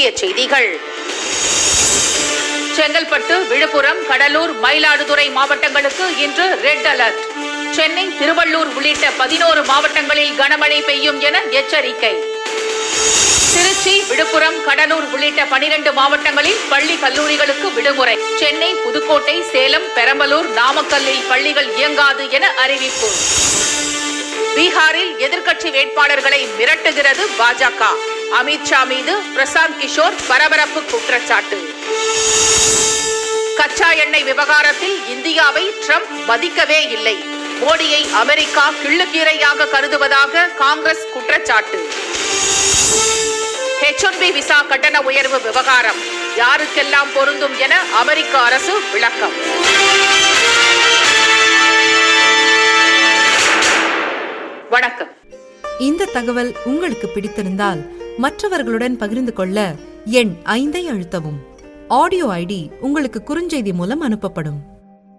முக்கிய செய்திகள் செங்கல்பட்டு விழுப்புரம் கடலூர் மயிலாடுதுறை மாவட்டங்களுக்கு இன்று ரெட் அலர்ட் சென்னை திருவள்ளூர் உள்ளிட்ட பதினோரு மாவட்டங்களில் கனமழை பெய்யும் என எச்சரிக்கை திருச்சி விழுப்புரம் கடலூர் உள்ளிட்ட பனிரெண்டு மாவட்டங்களில் பள்ளி கல்லூரிகளுக்கு விடுமுறை சென்னை புதுக்கோட்டை சேலம் பெரம்பலூர் நாமக்கல்லில் பள்ளிகள் இயங்காது என அறிவிப்பு பீகாரில் எதிர்க்கட்சி வேட்பாளர்களை மிரட்டுகிறது பாஜக அமித்ஷா மீது பிரசாந்த் கிஷோர் பரபரப்பு குற்றச்சாட்டு கச்சா எண்ணெய் விவகாரத்தில் இந்தியாவை ட்ரம்ப் மதிக்கவே இல்லை மோடியை அமெரிக்கா கிள்ளுக்கீரையாக கருதுவதாக காங்கிரஸ் குற்றச்சாட்டு H1B விசா கட்டண உயர்வு விவகாரம் யாருக்கெல்லாம் பொருந்தும் என அமெரிக்க அரசு விளக்கம் வணக்கம் இந்த தகவல் உங்களுக்கு பிடித்திருந்தால் மற்றவர்களுடன் பகிர்ந்து கொள்ள எண் ஐந்தை அழுத்தவும் ஆடியோ ஐடி உங்களுக்கு குறுஞ்செய்தி மூலம் அனுப்பப்படும்